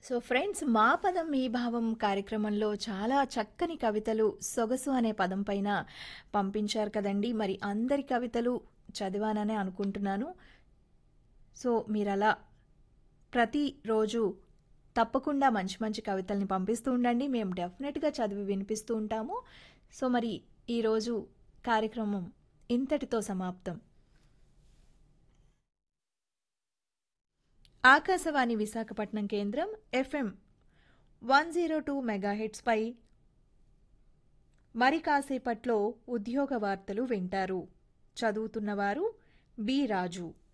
so friends మా పదం మీ భావం కార్యక్రమంలో చాలా చక్కని కవితలు సొగసు అనే పదం పైన పంపించారు కదండి మరి అందరి కవితలు చదివాననే అనుకుంటున్నాను సో మీరు అలా ప్రతిరోజు తప్పకుండా మంచి మంచి కవితల్ని పంపిస్తూ ఉండండి మేము డెఫినెట్గా చదివి వినిపిస్తూ ఉంటాము సో మరి ఈరోజు కార్యక్రమం ఇంతటితో సమాప్తం ఆకాశవాణి విశాఖపట్నం కేంద్రం ఎఫ్ఎం వన్ జీరో టూ మెగాహెట్స్పై మరి కాసేపట్లో ఉద్యోగ వార్తలు వింటారు చదువుతున్నవారు బి రాజు